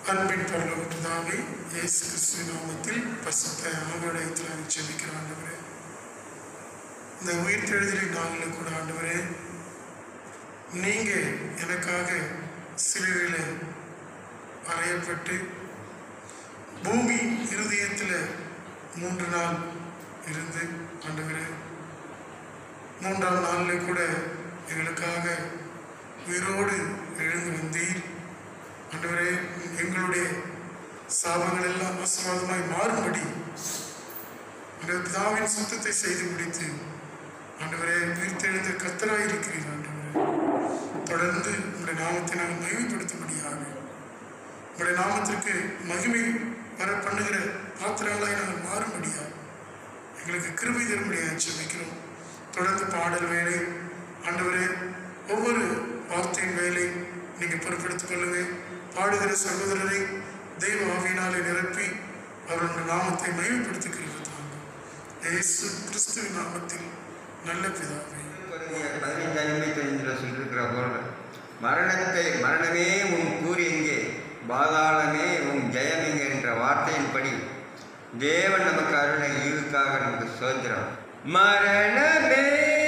அன்பின் பரலோக பிதாவே இயேசு கிறிஸ்துவ நாமத்தில் பசுத்த ஆவடயத்தில் நான் ஜெபிக்கிற ஆண்டவரே இந்த உயிர்த்தெழுதலின் நாளில் கூட ஆண்டவரே நீங்க எனக்காக சிலுவையில் அறையப்பட்டு பூமி இருதயத்தில் மூன்று நாள் இருந்து ஆண்டவரே மூன்றாம் நாளில் கூட எங்களுக்காக உயிரோடு எழுந்து வந்தீர் ஆண்டவரே எங்களுடைய சாபங்கள் எல்லாம் ஆசீர்வாதமாய் மாறும்படி அந்த பிதாவின் சுத்தத்தை செய்து முடித்து ஆண்டவரே உயிர்த்தெழுந்த கத்தராய் இருக்கிறீர் ஆண்டவரே தொடர்ந்து உங்களுடைய நாமத்தை நாங்கள் மகிமைப்படுத்தும்படியாக உங்களுடைய நாமத்திற்கு மகிமை வர பண்ணுகிற பாத்திரங்களாய் நாங்கள் மாறும்படியாக எங்களுக்கு கிருபை தரும்படியாக ஜெபிக்கிறோம் தொடர்ந்து பாடல் வேலை ஆண்டவரே ஒவ்வொரு வார்த்தையின் வேலை நீங்கள் பொறுப்பெடுத்துக் கொள்ளுங்க பாடுகிற சகோதரரை தெய்வ ஆவியினாலே நிரப்பி அவருடைய நாமத்தை மகிமைப்படுத்துகிறதாங்க இயேசு கிறிஸ்துவின் நாமத்தில் நல்ல பிதாவே பதினைஞ்சாம் நிமிடத்தில் சொல்லியிருக்கிற போல மரணத்தை மரணமே உன் கூறி எங்கே பாதாளமே உன் ஜெயம் எங்கே என்ற வார்த்தையின்படி தேவன் நமக்கு அருளை ஈவுக்காக நமக்கு சுதந்திரம் மரணமே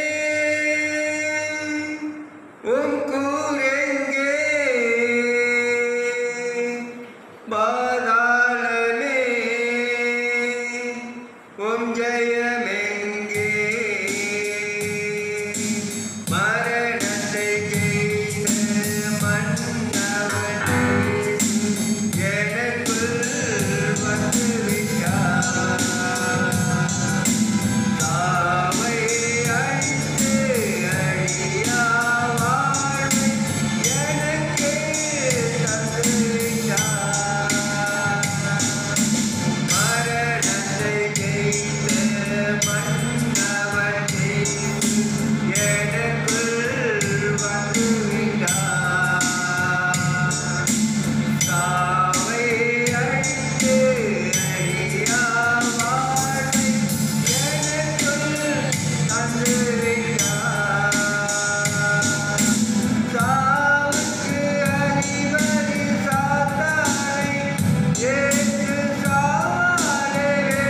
உன் கூரெங்கே பாதாளமே உன் ஜெயமெங்கே மரணத்தை ஜெயித்த மன்னவனே எனக்குள் வந்துவிட்டார் தாவை அழித்து அழியா வாழ்வை எனக்கே தந்துவிட்டார் மரணத்தை ஜெயித்த மன்னவனே எனக்குள் வந்துவிட்டார் தாவை அழித்து அழியா வாழ்வை எனக்குள் தந்துவிட்டார் சாவுக்கு அதிபதி சாத்தானை ஏற்று சாவாலே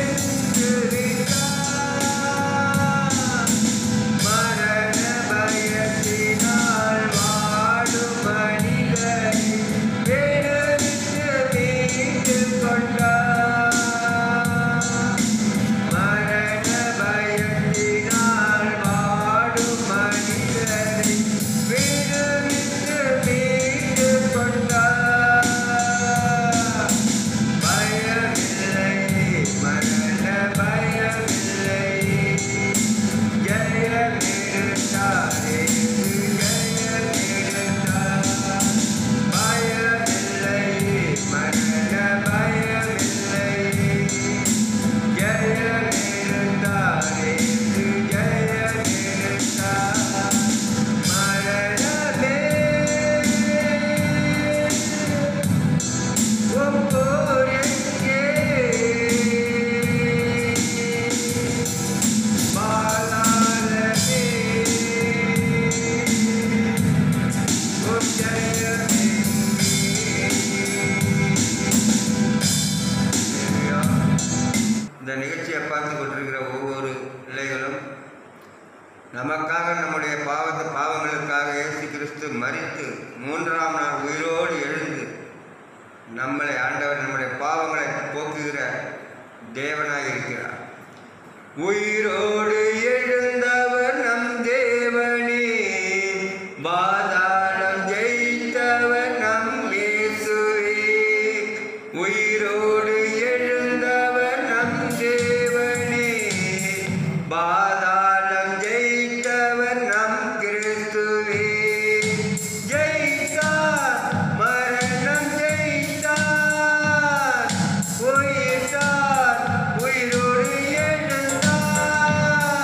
வென்றுவிட்டார். மரண பயத்தினால் வாடும் மனிதரை வேடமிட்டு மீட்டுக் கொண்டார். மரண பயத்தினால் வாடும் மனிதரை விடுவித்து மீட்டுக் கொண்டார். பயமில்லை, மரண பயமில்லை. ஜெயமெடுத்தார், இயேசு ஜெயமெடுத்தார். பயமில்லை, மரண பயமில்லை. ஜெயமெடுத்தார், இயேசு ஜெயமெடுத்தார். மரணமே உம் போர் எங்கே? பாலாலமே உம் ஜெயமெங்கே? இந்த நிகழ்ச்சியை பார்த்து கொண்டிருக்கிற ஒவ்வொரு பிள்ளைகளும் நமக்காக நம்முடைய பாவத்து பாவங்களுக்காக இயேசு கிறிஸ்து மரித்து மூன்றாம் நாள் உயிரோடு எழுந்து நம்மளை ஆண்டவர் நம்முடைய பாவங்களை போக்குகிற தேவனாய் இருக்கிறார் உயிரோடு எழுந்தவர் நம் தேவனே பாதாளம் ஜெயித்தவர் நம் இயேசுவே உயிரோடு எழுந்தவர் நம் தேவனே பாதாளம் ஜெயித்தவர் நம் கிறிஸ்துவே ஜெயித்தார் மரணம் ஜெயித்தார் உயிர்த்தார் உயிரோடு எழுந்தார்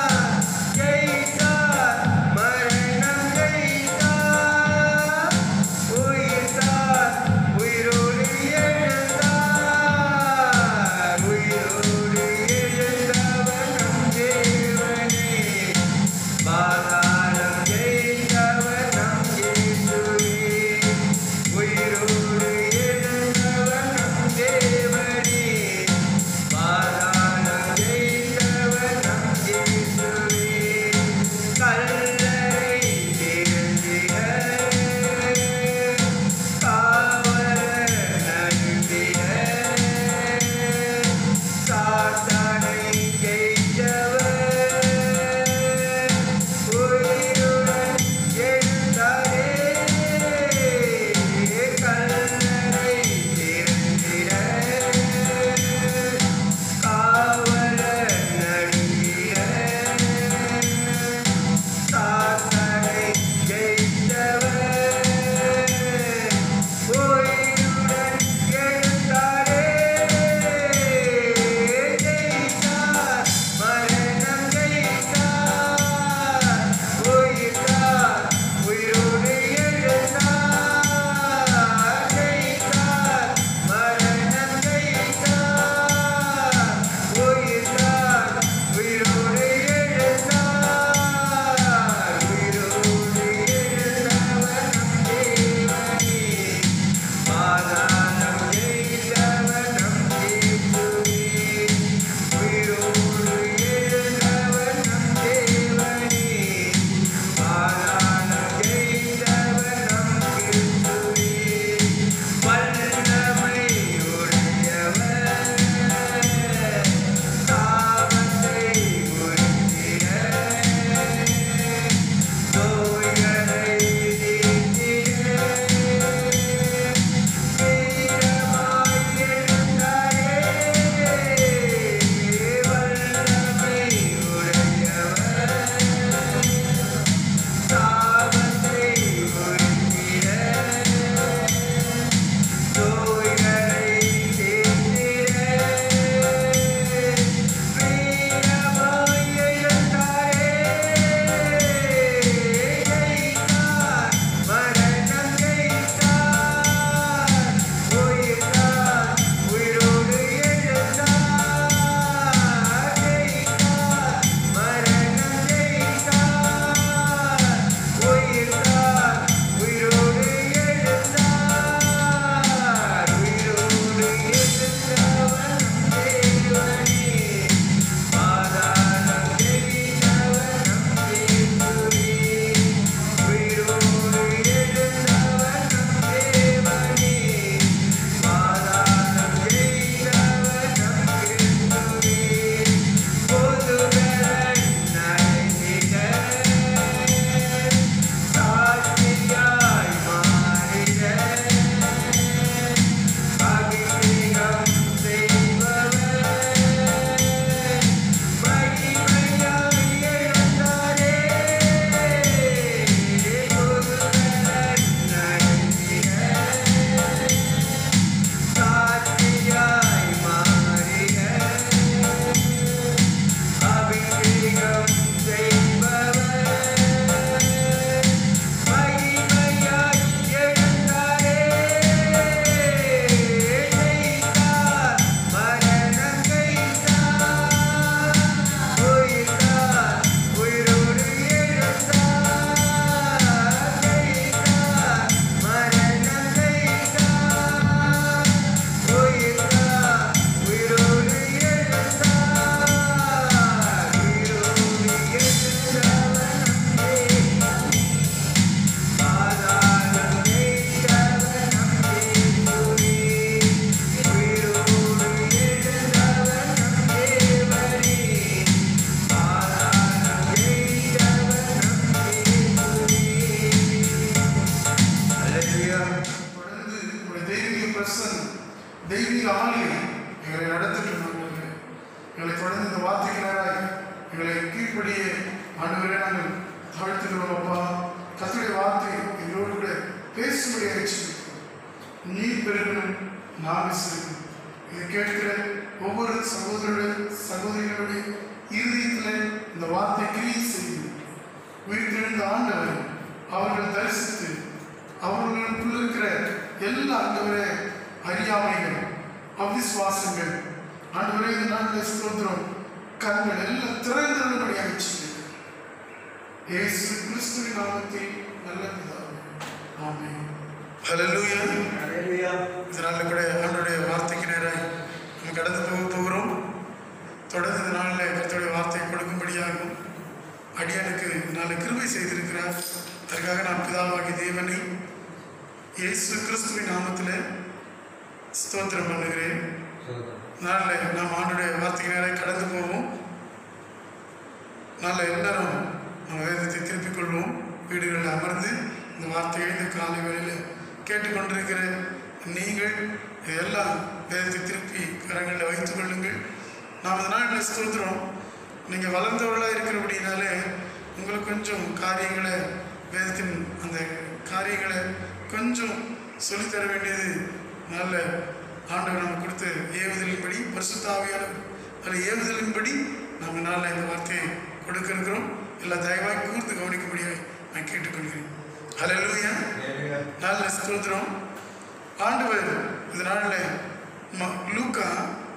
கிறிஸ்துவை ரட்சிக்கிறோம் நீ பெருகணும் நான் விசிறணும் இதை கேட்கிற ஒவ்வொரு சகோதரருடைய சகோதரிகளுடைய இருதயத்தில் இந்த வார்த்தை கிரியை செய்து உயிர்த்தெழுந்த ஆண்டவர் அவர்கள் தரிசித்து அவர்களுக்குள்ள இருக்கிற எல்லா ஆண்டவரே அறியாமைகள் அவிசுவாசங்கள் ஆண்டவரே இந்த நாட்டில் ஸ்தோத்திரம் கண்கள் எல்லாம் திறந்தபடியாக செய்யுங்க இயேசு கிறிஸ்துவின் நாமத்தில் நல்ல பிதாவே ஆமென் ஹalleluya ஹalleluya இதனால கூட ஆண்டோடைய வார்த்தைக்கு நேராக நம்ம கடந்து போக போகிறோம் தொடர்ந்து இந்த நாளில் கர்த்தருடைய வார்த்தையை கொடுக்கும்படியாகும் அடியானுக்கு நாளை கிருபை செய்திருக்கிறார் அதற்காக நான் பிதாவாகி தேவனை இயேசு கிறிஸ்துவின் நாமத்தில் ஸ்தோத்திரம் பண்ணுகிறேன் நாளில் நாம் ஆண்டுடைய வார்த்தைக்கு நேராக கடந்து போவோம் நாளில் எல்லாரும் நம்ம வேதத்தை திருப்பிக் கொள்வோம் வீடுகளில் அமர்ந்து இந்த வார்த்தையை இந்த காலை வேளையில் கேட்டுக்கொண்டிருக்கிற நீங்கள் இதெல்லாம் வேதத்தை திருப்பி கரங்களில் வைத்துக் கொள்ளுங்கள் நாம் இந்த நாட்டில் ஸ்தோத்திரம் நீங்கள் வளர்ந்தவர்களாக இருக்கிறபடினாலே உங்களுக்கு கொஞ்சம் காரியங்களை வேதத்தின் அந்த காரியங்களை கொஞ்சம் சொல்லித்தர வேண்டியது நல்ல ஆண்டவர் நமக்கு கொடுத்த ஏவுதலின்படி பரிசுத்தாவியானவர் அதில் ஏவுதலின்படி நம்ம நாளில் இந்த வார்த்தையை கொடுக்க இருக்கிறோம் எல்லா தயவாய் கூர்ந்து கவனிக்கும்படியாக நான் கேட்டுக்கொள்கிறேன் ஹalleluya ஹalleluya நல்ல ஸ்தோத்திரம் ஆண்டவர் இந்த நாளில் ம லூக்கா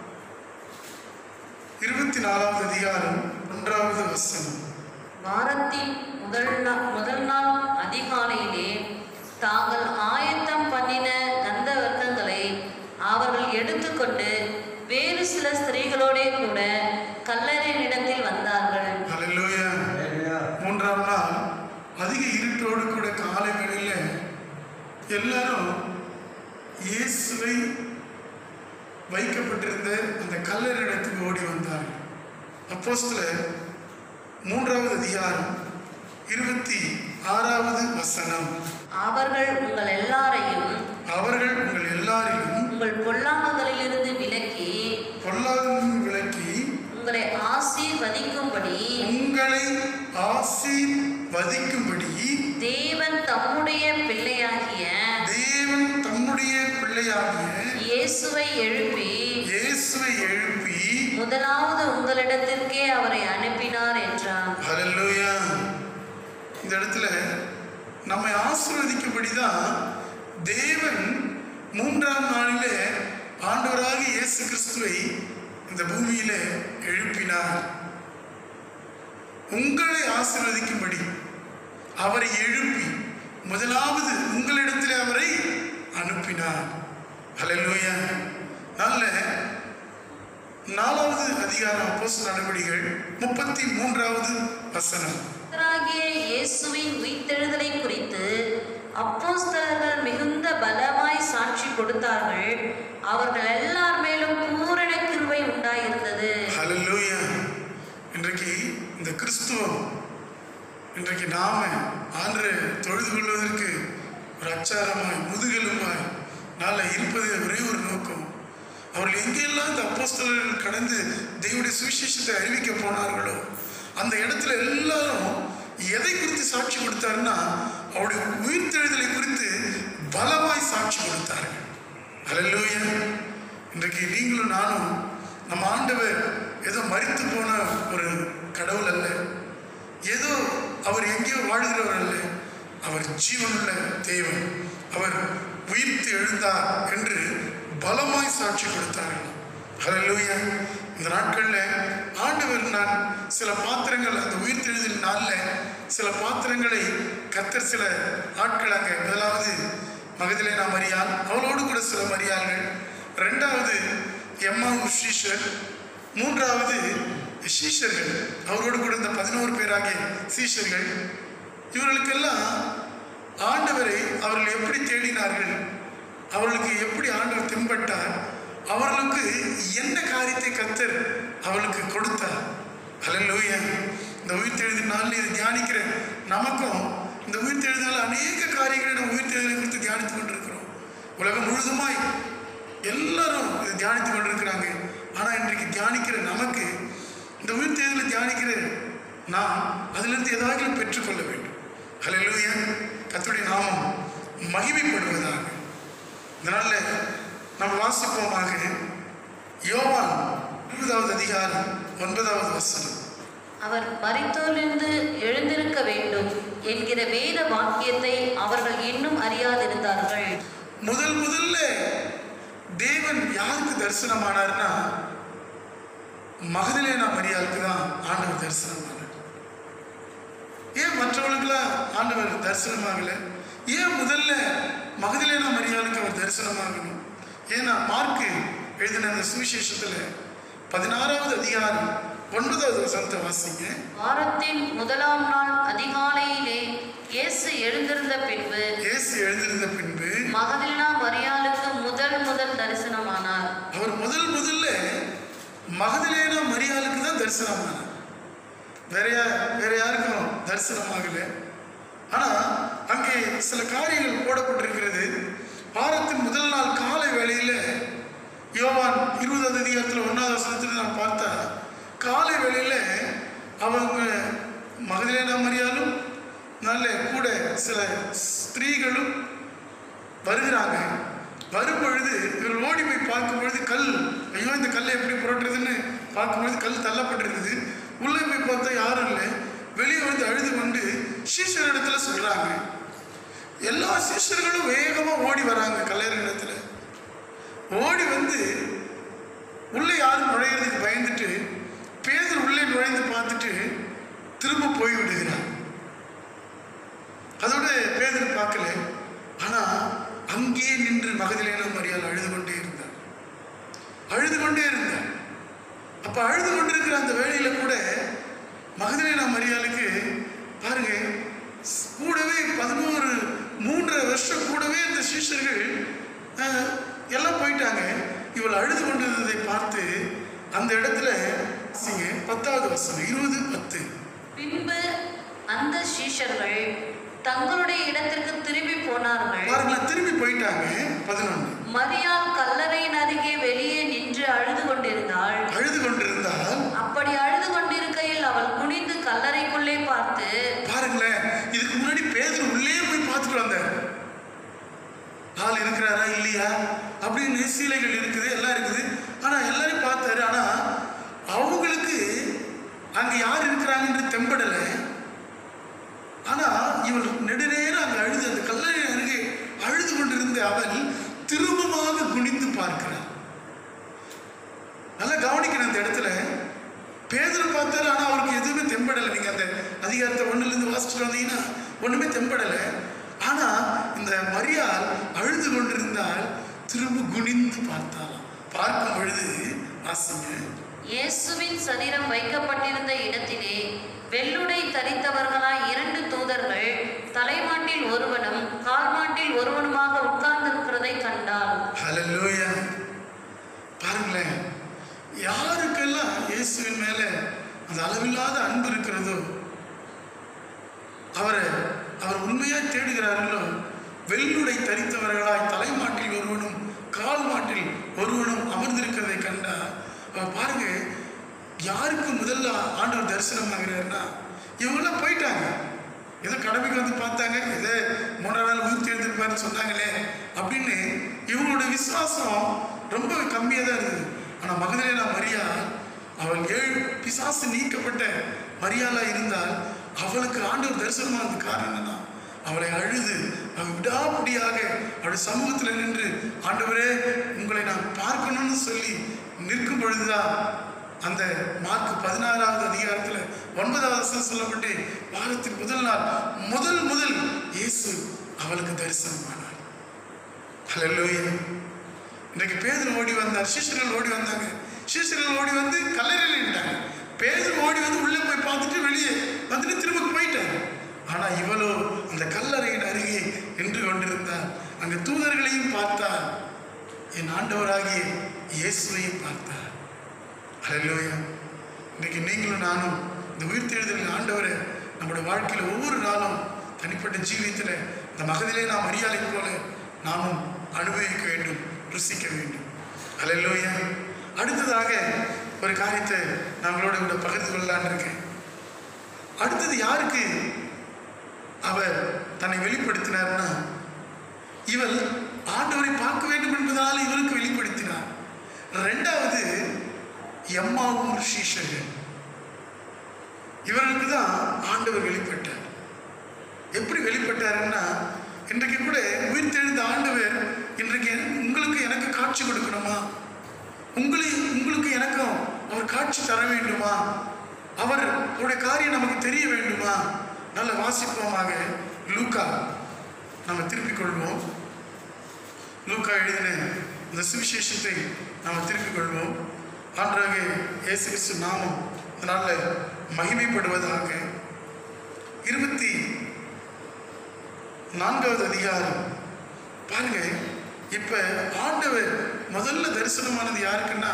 இருபத்தி நாலாவது அதிகாரம் ஒன்றாவது வசனம் வாரத்தின் முதல் நாள் முதல் நாள் அதிகாலையிலே தாங்கள் ஆயத்தம் பண்ணின கந்த வர்க்கங்களை அவர்கள் எடுத்துக்கொண்டு வேறு சில ஸ்திரீகளோடே கூட கல்லறையினிடத்தில் வந்தார்கள் ஹalleluya ஹalleluya மூன்றாம் நாள் அதிக இருட்டோடு கூட காலை வேளையில் எல்லாரும் இயேசுவை வைக்கப்பட்டிருந்த அந்த கல்லறை இடத்துக்கு ஓடி வந்தார்கள் அப்போஸ்தலர் மூன்றாவது அதிகாரம் இருபத்தி ஆறாவது வசனம் அவர்கள் உங்கள் எல்லாரையும் அவர்கள் உங்கள் எல்லாரிலும் உங்கள் பொல்லாங்குகளிலிருந்து விலக்கி பொல்லாததும் விலக்கி உங்களை ஆசீர்வதிக்கும்படி உங்களை ஆசீர்வதிக்கும்படி தேவன் தம்முடைய பிள்ளையாகிய தேவன் தம்முடைய பிள்ளையாகிய இயேசுவை எழுப்பி இயேசுவை எழுப்பி முதலாவது உங்களிடத்திற்கே அவரை அனுப்பினார் என்றான் ஹalleluya இந்த இடத்துல நம்மை ஆசீர்வதிக்கும்படி தான் தேவன் மூன்றாம் நாளிலே ஆண்டவராக இயேசு கிறிஸ்துவை இந்த பூமியிலே எழுப்பினார் உங்களை ஆசீர்வதிக்கும்படி அவரை எழுப்பி முதலாவது உங்களிடத்திலே அவரை அனுப்பினார் ஹalleluya நல்ல நாலாவது அதிகாரம் அப்போஸ் நடவடிக்கைகள் முப்பத்தி மூன்றாவது வசனம் கர்த்தராகிய இயேசுவின் உயிர்த்தெழுதலை குறித்து அப்போஸ்தலர்கள் மிகுந்த பலமாய் சாட்சி கொடுத்தார்கள் அவர்கள் எல்லார் மேலும் பூரண கிருபை உண்டாயிருந்தது ஹalleluya இன்றைக்கு இந்த கிறிஸ்துவம் இன்றைக்கு நாம ஆண்டு தொழுது கொள்வதற்கு ஒரு அச்சாரமாய் முதுகெலும்பாய் நாளை இருப்பது ஒரே ஒரு நோக்கம் அவர்கள் எங்கெல்லாம் இந்த அப்போஸ்தலர்கள் கடந்து தெய்வடைய சுவிசேஷத்தை அறிவிக்க போனார்களோ அந்த இடத்துல எல்லாரும் எதை குறித்து சாட்சி கொடுத்தாருன்னா அவருடைய உயிர்த்தெழுதலை குறித்து பலமாய் சாட்சி கொடுத்தார்கள் ஹalleluya இன்றைக்கு நீங்களும் நானும் நம்ம ஆண்டவர் ஏதோ மரித்து போன ஒரு கடவுள் அல்ல ஏதோ அவர் எங்கேயோ வாழ்கிறவர் அல்ல அவர் ஜீவனுள்ள தேவன் அவர் உயிர்த்து எழுந்தார் என்று பலமாய் சாட்சி கொடுத்தார்கள் ஹalleluya இந்த நாட்களில் ஆண்டவர் நான் சில பாத்திரங்கள் அந்த உயிர்த்தெழுதல் நாளில் சில பாத்திரங்களை கத்தர் சில ஆட்கள் அங்கே முதலாவது மகதிலேனா மரியாள் அவளோடு கூட சில மரியாள்கள் ரெண்டாவது எம்மா ஷீஷர் மூன்றாவது சீஷர்கள் அவரோடு கூட இந்த பதினோரு பேராகிய சீஷர்கள் இவர்களுக்கெல்லாம் ஆண்டவரை அவர்கள் எப்படி தேடினார்கள் அவர்களுக்கு எப்படி ஆண்டவர் தென்பட்டார் அவர்களுக்கு என்ன காரியத்தை கத்தர் அவளுக்கு கொடுத்தார் ஹalleluya இந்த உயிர்த்தெழுதி நாளில் இதை தியானிக்கிற நமக்கும் இந்த உயிர்த்தெழுதினால் அநேக காரியங்களை நம்ம உயிர்த்தெழுதலை குறித்து தியானித்து கொண்டிருக்கிறோம் உலகம் முழுதுமாய் எல்லாரும் இதை தியானித்து கொண்டிருக்கிறாங்க ஆனால் இன்றைக்கு தியானிக்கிற நமக்கு இந்த உயிர்த்தெழுதலை தியானிக்கிற நாம் அதிலிருந்து ஏதாவது பெற்றுக்கொள்ள வேண்டும் ஹalleluya கர்த்தருடைய நாமம் மகிமைப்படுவதாக இதனால நாம் வாசிப்போமாக யோவான் இருபதாவது அதிகாரம் ஒன்பதாவது வசனம் அவர் மரித்தோரிலிருந்து எழுந்திருக்க வேண்டும் என்கிற வேத வாக்கியத்தை அவர்கள் இன்னும் அறியாதிருந்தார்கள் முதல் முதல்ல தேவன் யாருக்கு தரிசனமானார்னா மகதலேனா மரியாளுக்கு தான் ஆண்டவர் தரிசனமானார் ஏன் மற்றவர்களுக்கெல்லாம் ஆண்டவர் தரிசனமாகல ஏன் முதல்ல மகதலேனா மரியாளுக்கு அவர் தரிசனமாகணும் ஏன்னா மார்க்கு எழுதின அந்த சுவிசேஷத்தில் பதினாறாவது அதிகாரம் ஒன்பதாவது வசனத்தை வாசிங்க வாரத்தின் முதலாம் நாள் அதிகாலையிலே இயேசு எழுந்திருந்த பின்பு இயேசு எழுந்திருந்த பின்பு மகதிலா மரியாளுக்கு முதல் முதல் தரிசனமானார் அவர் முதல் முதல்ல மகதலேனா மரியாளுக்கு தான் தரிசனமானார் வேற யா- வேற யாருக்கும் தரிசனமாகல ஆனா அங்கே சில காரியங்கள் போடப்பட்டிருக்கிறது வாரத்தின் முதல் நாள் காலை வேளையில யோவான் இருபதாவது அதிகாரத்தில் ஒன்றாவது வசனத்தில் நான் பார்த்தா காலை வேளையில அவங்க மகதலேனா மரியாலும் நல்ல கூட சில ஸ்திரீகளும் வருகிறாங்க வரும்பொழுது இவர் ஓடி போய் பார்க்கும் பொழுது கல் ஐயோ இந்த கல்லை எப்படி புரட்டுறதுன்னு பார்க்கும்பொழுது கல் தள்ளப்பட்டிருக்குது உள்ளே போய் பார்த்தா யாரும் இல்லை வெளியே வந்து அழுது கொண்டு சீஷர் இடத்துல சொல்றாங்க எல்லா சீஷர்களும் வேகமா ஓடி வராங்க கல்யாண இடத்துல ஓடி வந்து உள்ளே யாரும் நுழையிறதுக்கு பயந்துட்டு பேதர் உள்ளே நுழைந்து பார்த்துட்டு திரும்ப போய் விடுகிறார் அதோட பேதர் பார்க்கல ஆனா அங்கேயே நின்று மகதிலேன மரியாதை அழுது கொண்டே இருந்தார் அழுது கொண்டே இருந்தார் அப்ப அழுது கொண்டிருக்கிற அந்த வேளையில கூட மகதிலேன மரியாளுக்கு பாருங்க ஸ்- கூடவே பதினோரு மூன்றரை வருஷம் கூடவே இந்த சீஷர்கள் அஹ், எல்லாம் போயிட்டாங்க இவள் அழுது கொண்டிருந்ததை பார்த்து அந்த இடத்துல சிங்க பத்தாவது வசனம் இருபது பத்து பின்பு அந்த சீஷர்கள் தங்களுடைய இடத்திற்கு திரும்பி போனார்கள் பாருங்களேன் திரும்பி போயிட்டாங்க பதினொன்று மரியாள் கல்லறையின் அருகே வெளியே நின்று அழுது கொண்டிருந்தாள் அழுது கொண்டிருந்தால் அப்படி அழுது கொண்டிருக்கையில் அவள் குனிந்து கல்லறைக்குள்ளே பார்த்து பாருங்களேன் இதுக்கு முன்னாடி பேதர் உள்ளே போய் பார்த்துட்டு வந்தார் ஆள் இருக்கிறாரா இல்லையா அப்படின்னு சீலைகள் இருக்குது எல்லாம் இருக்குது ஆனா எல்லாரையும் பார்த்தாரு ஆனா அவங்களுக்கு அங்க யார் இருக்கிறாங்கன்றது தெம்படல ஆனா இவள் நெடுநேரம் அங்க அழுது அந்த கல்லறை அருகே அழுது கொண்டிருந்த அவள் திரும்பமாக குனிந்து பார்க்கிறார் நல்லா கவனிக்கணும் அந்த இடத்துல பேதர் பார்த்தாரு ஆனா அவருக்கு எதுவுமே தெம்படலை நீங்க அந்த அதிகாரத்தை ஒண்ணுல இருந்து வாசிச்சுட்டு வந்தீங்கன்னா ஒண்ணுமே தெம்படலை ஆனா இந்த மரியாள் அழுது கொண்டிருந்தால் திரும்ப குனிந்து பார்த்தாளாம் பார்க்கும் பொழுது வாசிங்க இயேசுவின் சரீரம் வைக்கப்பட்டிருந்த இடத்திலே வெள்ளுடை தரித்தவர்களாய் இரண்டு தூதர்கள் தலைமாட்டில் ஒருவனும் கால்மாட்டில் ஒருவனுமாக உட்கார்ந்திருக்கிறதை கண்டாள் ஹalleluya பாருங்களேன் யாருக்கெல்லாம் இயேசுவின் மேல அந்த அளவில்லாத அன்பு இருக்கிறதோ அவரை அவர் உண்மையாய் தேடுகிறார்களோ வெள்ளுடை தரித்தவர்களாய் தலைமாட்டில் ஒருவனும் கால் மாட்டில் ஒருவனும் அமர்ந்திருக்கிறதை கண்டா அவர் பாருங்க யாருக்கு முதல்ல ஆண்டவர் தரிசனம் ஆகிறாருன்னா இவங்கெல்லாம் போயிட்டாங்க ஏதோ கடமைக்கு வந்து பார்த்தாங்க ஏதோ மூணாவது நாள் உயிர் தேர்ந்திருப்பாருன்னு சொன்னாங்களே அப்படின்னு இவங்களோட விசுவாசம் ரொம்ப கம்மியாக தான் இருந்தது ஆனால் மகதலேனா மரியா அவள் ஏழு பிசாசு நீக்கப்பட்ட மரியாளா இருந்தால் அவளுக்கு ஆண்டவர் தரிசனமானது காரணம் என்னன்னா அவளை அழுது அவள் விடாப்பிடியாக அவளுடைய சமூகத்தில் நின்று ஆண்டவரே உங்களை நான் பார்க்கணும்னு சொல்லி நிற்கும் பொழுதுதான் அந்த மார்க் பதினாறாவது அதிகாரத்தில் ஒன்பதாவது வசனம் சொல்லப்பட்டு வாரத்தின் முதல் நாள் முதல் முதல் இயேசு அவளுக்கு தரிசனமானார் ஹalleluya இன்றைக்கு பேதர் ஓடி வந்தார் சிஷ்யர்கள் ஓடி வந்தாங்க சிஷ்யர்கள் ஓடி வந்து கல்லறையில் நின்றாங்க பேதர் ஓடி வந்து உள்ளே போய் பார்த்துட்டு வெளியே வந்துட்டு திரும்ப போயிட்டாங்க ஆனா இவளோ அந்த கல்லறையின் அருகே நின்று கொண்டிருந்தார் அங்க தூதர்களையும் பார்த்தார் என் ஆண்டவராகிய இயேசுவையும் பார்த்தார் ஹalleluya இன்னைக்கு நீங்களும் நானும் இந்த உயிர் தேடுதலின் ஆண்டவரை நம்முடைய வாழ்க்கையில் ஒவ்வொரு நாளும் தனிப்பட்ட ஜீவியத்தில் இந்த மகதிலே நாம் அறியாலை போல நாமும் அனுபவிக்க வேண்டும் ருசிக்க வேண்டும் ஹalleluya அடுத்ததாக ஒரு காரியத்தை நம்மளோட கூட பகிர்ந்து கொள்ளலான்னு இருக்கேன் அடுத்தது யாருக்கு அவர் தன்னை வெளிப்படுத்தினார்னா இவள் ஆண்டவரை பார்க்க வேண்டும் என்பதனால் இவருக்கு வெளிப்படுத்தினார் ரெண்டாவது எம்மாவும் சீஷர்கள் இவர்களுக்கு தான் ஆண்டவர் வெளிப்பட்டார் எப்படி வெளிப்பட்டாருன்னா இன்றைக்கு கூட உயிர்த்தெழுந்த ஆண்டவர் இன்றைக்கு உங்களுக்கு எனக்கு காட்சி கொடுக்கணுமா உங்களை உங்களுக்கு எனக்கும் அவர் காட்சி தர வேண்டுமா அவர் அவருடைய காரியம் நமக்கு தெரிய வேண்டுமா நல்ல வாசிப்போமாக லூக்கா நம்ம திருப்பிக் கொள்வோம் லூக்கா எழுதின இந்த சுவிசேஷத்தை நாம் திருப்பிக் கொள்வோம் ஆண்டாக இயேசு கிறிஸ்து நாமம் அதனால மகிமைப்படுவதாக இருபத்தி நான்காவது அதிகாரம் பாருங்க இப்ப ஆண்டவர் முதல்ல தரிசனமானது யாருக்குன்னா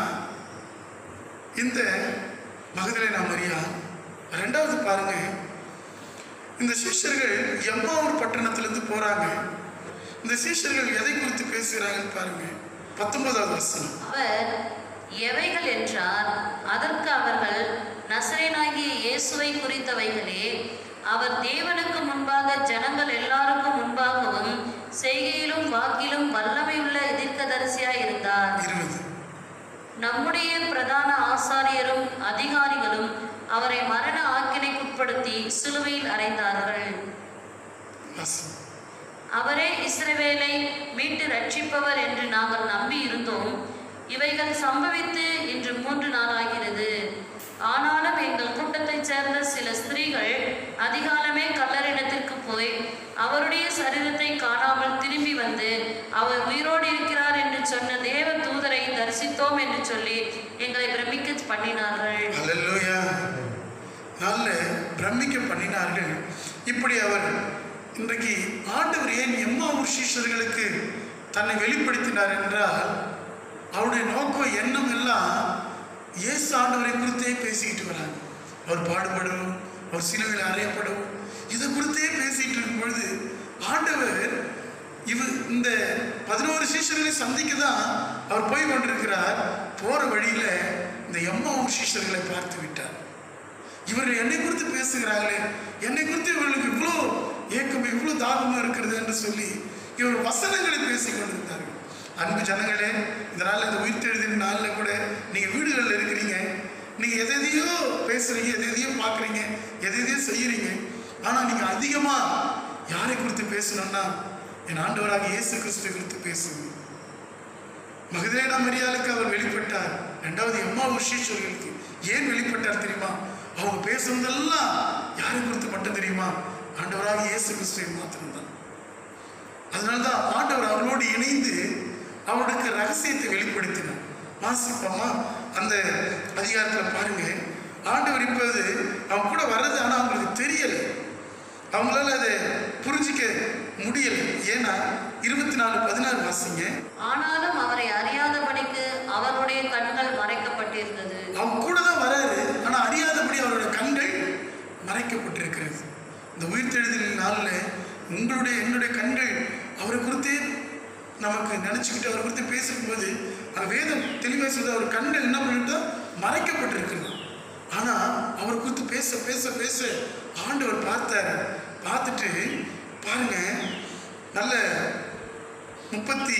இந்த மகதலேனா மரியா ரெண்டாவது பாருங்க இந்த சிஷ்யர்கள் எம்மாவூர் பட்டணத்திலிருந்து போறாங்க இந்த சீஷர்கள் எதை குறித்து பேசுகிறாங்கன்னு பாருங்க பத்தொன்பதாவது வசனம் அவர் எவைகள் என்றார் அதற்கு அவர்கள் நசரேனாகிய இயேசுவை குறித்தவைகளே அவர் தேவனுக்கு முன்பாக ஜனங்கள் எல்லாருக்கும் முன்பாகவும் செய்கையிலும் வாக்கிலும் வல்லமையுள்ள எதிர்க்கதரிசியாய் இருந்தார் இருபது நம்முடைய பிரதான ஆசாரியரும் அதிகாரிகளும் அவரை மரண ஆக்கினைக்குட்படுத்தி சிலுவையில் அறைந்தார்கள் வசனம் அவரே இஸ்ரவேலை மீட்டு ரட்சிப்பவர் என்று நாங்கள் நம்பி இருந்தோம் இவைகள் சம்பவித்து இன்று மூன்று நாளாகிறது ஆனாலும் எங்கள் கூட்டத்தைச் சேர்ந்த சில ஸ்திரீகள் அதிகாலமே கல்லறிடத்திற்கு போய் அவருடைய சரீரத்தை காணாமல் திரும்பி வந்து அவர் உயிரோடு இருக்கிறார் என்று சொன்ன தேவ தூதரை தரிசித்தோம் என்று சொல்லி எங்களை பிரமிக்க பண்ணினார்கள் அல்லேலூயா நல்ல பிரமிக்க பண்ணினார்கள் இப்படி அவர் இன்றைக்கு ஆண்டவர் ஏன் எம்மாவூர் சீஷர்களுக்கு தன்னை வெளிப்படுத்தினார் என்றால் அவருடைய நோக்கம் எண்ணம் எல்லாம் இயேசு ஆண்டவரை குறித்தே பேசிக்கிட்டு வராங்க அவர் பாடுபடவும் அவர் சிலுவையில் அறையப்படவும் இதை குறித்தே பேசிட்டு இருக்கும் பொழுது ஆண்டவர் இவ இந்த பதினோரு சீஷர்களை சந்திக்க தான் அவர் போய் கொண்டிருக்கிறார் போற வழியில இந்த எம்மாவூர் சீஷர்களை பார்த்து விட்டார் இவர்கள் என்னை குறித்து பேசுகிறார்களே என்னை குறித்து இவர்களுக்கு இவ்வளோ ஏக்கம் இவ்வளோ தாகமாக இருக்கிறது என்று சொல்லி இவர் வசனங்களை பேசிக் கொண்டிருந்தார்கள் அன்பு ஜனங்களே இதனால் இந்த உயிர்த்தெழுதின நாளில் கூட நீங்கள் வீடுகளில் இருக்கிறீங்க நீங்கள் எதை எதையோ பேசுகிறீங்க எதை எதையோ பார்க்குறீங்க எதை எதையோ செய்கிறீங்க ஆனால் நீங்கள் அதிகமாக யாரை குறித்து பேசணும்னா என் ஆண்டவராக இயேசு கிறிஸ்து குறித்து பேசுங்க மகதேனா மரியாளுக்கு அவர் வெளிப்பட்டார் ரெண்டாவது எம்மா உஷீஸ்வர்களுக்கு ஏன் வெளிப்பட்டார் தெரியுமா அவங்க பேசுனதெல்லாம் யாரை குறித்து மட்டும் தெரியுமா ஆண்டவராக இயேசு கிறிஸ்துவை மாத்திரம்தான் அதனால்தான் ஆண்டவர் அவர்களோடு இணைந்து அவருக்கு ரகசியத்தை வெளிப்படுத்தினார் வாசிப்போமா அந்த அதிகாரத்தில் பாருங்க ஆண்டவர் இப்போது அவங்க கூட வர்றது ஆனால் அவங்களுக்கு தெரியலை அவங்களால அதை புரிஞ்சிக்க முடியலை ஏன்னா இருபத்தி நாலு பதினாறு வாசிங்க ஆனாலும் அவரை அறியாதபடிக்கு அவருடைய கண்கள் மறைக்கப்பட்டிருந்தது அவங்க கூட தான் வராரு ஆனால் அறியாதபடி அவருடைய கண்கள் மறைக்கப்பட்டிருக்கிறது இந்த உயிர்த்தெழுதலின் நாளில் உங்களுடைய என்னுடைய கண்கள் அவரை குறித்தே நமக்கு நினச்சிக்கிட்டு அவரை குறித்து பேசும்போது அது வேதம் தெளிவாக சொல்லுது அவர் கண்கள் என்ன பண்ணிட்டா மறைக்கப்பட்டிருக்கிறது ஆனால் அவர் குறித்து பேச பேச பேச ஆண்டவர் பார்த்தாரு பார்த்துட்டு பாருங்க நல்ல முப்பத்தி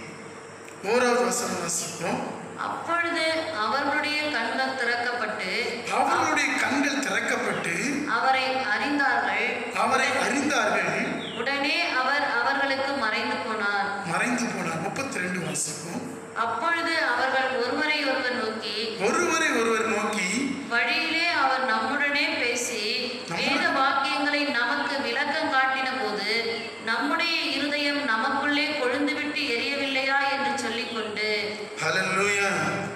ஓராவது வசனம் வாசிப்போம் அப்பொழுது அவர்களுடைய கண்கள் திறக்கப்பட்டு அவர்களுடைய கண்கள் திறக்கப்பட்டு அவரை அறிந்தார்கள் அவரை அறிந்தார்கள் உடனே அவர் அவர்களுக்கு மறைந்து போனார் மறைந்து போனார் முப்பத்தி ரெண்டு வாசிப்போம் அப்பொழுது அவர்கள் ஒருவரை ஒருவர் நோக்கி ஒருவரை ஒருவர் நோக்கி வழியிலே அவர் நம்முடனே பேசி வேத வாக்கியங்களை நமக்கு விளக்கம் காட்டின போது நம்முடைய இருதயம் நமக்குள்ளே கொழுந்துவிட்டு எரியவில்லையா என்று சொல்லிக்கொண்டு ஹalleluya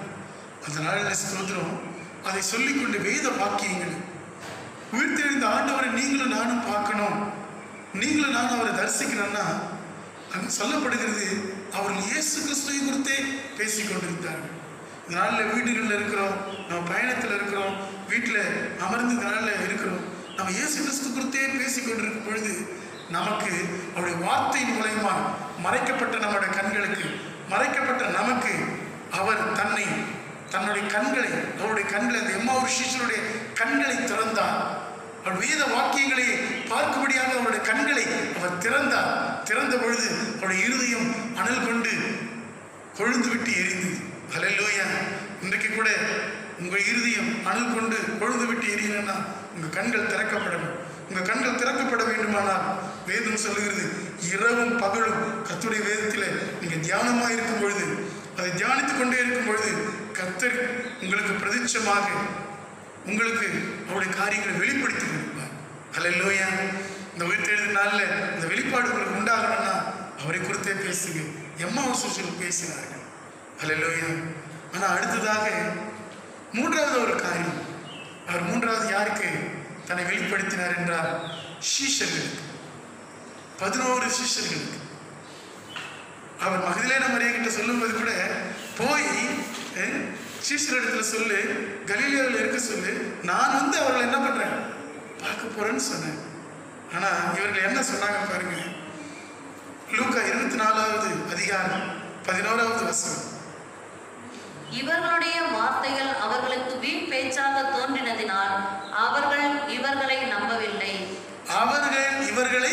அதனால என்ன ஸ்தோத்திரம் அதை சொல்லிக்கொண்டு வேத வாக்கியங்கள் உயிர்த்தெழுந்த ஆண்டவரை நீங்களும் நானும் பார்க்கணும் நீங்களும் நானும் அவரை தரிசிக்கணும்னா அங்கே சொல்லப்படுகிறது அவர்கள் இயேசு கிறிஸ்துவை குறித்தே பேசிக் கொண்டிருந்தார்கள் இந்த நாளில் வீடுகளில் இருக்கிறோம் நம்ம பயணத்தில் இருக்கிறோம் வீட்டில் அமர்ந்து இந்த நாளில் இருக்கிறோம் நம்ம இயேசு கிறிஸ்து குறித்தே பேசிக் கொண்டிருக்கும் பொழுது நமக்கு அவருடைய வார்த்தையின் மூலயமா மறைக்கப்பட்ட நம்முடைய கண்களுக்கு மறைக்கப்பட்ட நமக்கு அவர் தன்னை தன்னுடைய கண்களை அவருடைய கண்களை அந்த எம்மாவூர் சீஷனுடைய கண்களை திறந்தார் அவர் வேத வாக்கியங்களை பார்க்கும்படியாக அவருடைய கண்களை அவர் திறந்தார் திறந்த பொழுது அவருடைய இருதயம் அனல் கொண்டு கொழுந்து விட்டு எரிந்தது ஹalleluya இன்றைக்கு கூட உங்கள் இருதயம் அனல் கொண்டு கொழுந்து விட்டு எரியணும்னா உங்கள் கண்கள் திறக்கப்படணும் உங்கள் கண்கள் திறக்கப்பட வேண்டுமானால் வேதம் சொல்லுகிறது இரவும் பகலும் கர்த்தருடைய வேதத்தில் நீங்கள் தியானமாக இருக்கும் பொழுது அதை தியானித்துக் கொண்டே இருக்கும் பொழுது கர்த்தர் உங்களுக்கு பிரதிட்சமாக உங்களுக்கு அவருடைய காரியங்களை வெளிப்படுத்தி கொடுப்பார் ஹalleluya இந்த உயிர்த்தெழுந்த நாளில் இந்த வெளிப்பாடு உங்களுக்கு உண்டாகணும்னா அவரை குறித்தே பேசுங்க எம்மா சுற்றில் பேசினார்கள் ஹalleluya ஆனால் அடுத்ததாக மூன்றாவது ஒரு காரியம் அவர் மூன்றாவது யாருக்கு தன்னை வெளிப்படுத்தினார் என்றால் சீஷர்களுக்கு பதினோரு சீஷர்களுக்கு அவர் மகதிலேன மரியா கிட்ட சொல்லும்போது கூட போய் அஹ், சீஷர் இடத்துல சொல்லு கலீலியாவில் இருக்க சொல்லு நான் வந்து அவர்களை என்ன பண்றேன் பார்க்க போறேன்னு சொன்னேன் ஆனா இவர்கள் என்ன சொன்னாங்க பாருங்க லூக்கா இருபத்தி நாலாவது அதிகாரம் பதினோராவது வசனம் இவர்களுடைய வார்த்தைகள் அவர்களுக்கு வீண் பேச்சாக தோன்றினதினால் அவர்கள் இவர்களை நம்பவில்லை அவர்கள் இவர்களை